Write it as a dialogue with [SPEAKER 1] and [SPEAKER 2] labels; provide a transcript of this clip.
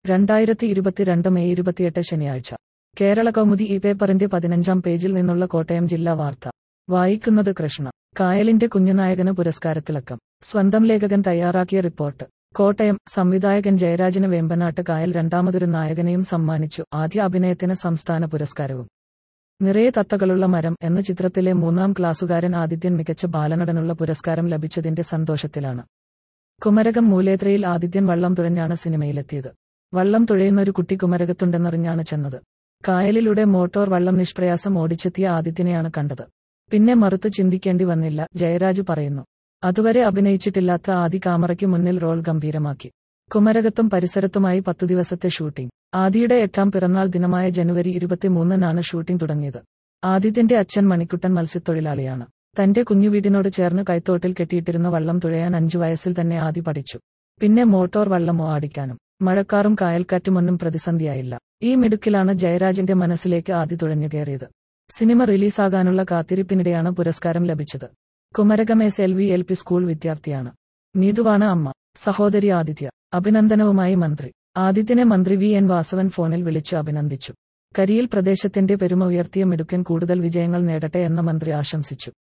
[SPEAKER 1] രണ്ടായിരത്തി ഇരുപത്തിരണ്ട് മെയ് ഇരുപത്തിയെട്ട് ശനിയാഴ്ച കേരള കൗമുദി ഈ പേപ്പറിന്റെ പതിനഞ്ചാം പേജിൽ നിന്നുള്ള കോട്ടയം ജില്ലാ വാർത്ത വായിക്കുന്നത് കൃഷ്ണ കായലിന്റെ കുഞ്ഞുനായകന് പുരസ്കാരത്തിളക്കം സ്വന്തം ലേഖകൻ തയ്യാറാക്കിയ റിപ്പോർട്ട് കോട്ടയം സംവിധായകൻ ജയരാജന് വേമ്പനാട്ട് കായൽ രണ്ടാമതൊരു നായകനെയും സമ്മാനിച്ചു ആദ്യ അഭിനയത്തിന് സംസ്ഥാന പുരസ്കാരവും നിറയെ തത്തകളുള്ള മരം എന്ന ചിത്രത്തിലെ മൂന്നാം ക്ലാസ്സുകാരൻ ആദിത്യൻ മികച്ച ബാലനടനുള്ള പുരസ്കാരം ലഭിച്ചതിന്റെ സന്തോഷത്തിലാണ് കുമരകം മൂലേത്രയിൽ ആദിത്യൻ വള്ളം തുഴഞ്ഞാണ് സിനിമയിലെത്തിയത് വള്ളം തുഴയുന്ന ഒരു കുട്ടി കുമരകത്തുണ്ടെന്നറിഞ്ഞാണ് ചെന്നത് കായലിലൂടെ മോട്ടോർ വള്ളം നിഷ്പ്രയാസം ഓടിച്ചെത്തിയ ആദിത്യനെയാണ് കണ്ടത് പിന്നെ മറുത്ത് ചിന്തിക്കേണ്ടി വന്നില്ല ജയരാജ് പറയുന്നു അതുവരെ അഭിനയിച്ചിട്ടില്ലാത്ത ആദി കാമറയ്ക്ക് മുന്നിൽ റോൾ ഗംഭീരമാക്കി കുമരകത്തും പരിസരത്തുമായി പത്തു ദിവസത്തെ ഷൂട്ടിംഗ് ആദിയുടെ എട്ടാം പിറന്നാൾ ദിനമായ ജനുവരി ഇരുപത്തിമൂന്നിനാണ് ഷൂട്ടിംഗ് തുടങ്ങിയത് ആദിത്യന്റെ അച്ഛൻ മണിക്കുട്ടൻ മത്സ്യത്തൊഴിലാളിയാണ് തന്റെ കുഞ്ഞുവീടിനോട് ചേർന്ന് കൈത്തോട്ടിൽ കെട്ടിയിട്ടിരുന്ന വള്ളം തുഴയാൻ അഞ്ചു വയസ്സിൽ തന്നെ ആദി പഠിച്ചു പിന്നെ മോട്ടോർ വള്ളമോ ആടിക്കാനും മഴക്കാറും കായൽക്കാറ്റുമൊന്നും പ്രതിസന്ധിയായില്ല ഈ മിടുക്കിലാണ് ജയരാജിന്റെ മനസ്സിലേക്ക് ആദി തുഴഞ്ഞു കയറിയത് സിനിമ റിലീസാകാനുള്ള കാത്തിരിപ്പിനിടെയാണ് പുരസ്കാരം ലഭിച്ചത് Kumarakom S L V L P school വിദ്യാർത്ഥിയാണ് നീതുവാണ് അമ്മ സഹോദരി ആദിത്യ അഭിനന്ദനവുമായി മന്ത്രി ആദിത്യനെ മന്ത്രി വി എൻ വാസവൻ ഫോണിൽ വിളിച്ച് അഭിനന്ദിച്ചു കരിയിൽ പ്രദേശത്തിന്റെ പെരുമ ഉയർത്തിയ മിടുക്കൻ കൂടുതൽ വിജയങ്ങൾ നേടട്ടെ എന്ന മന്ത്രി ആശംസിച്ചു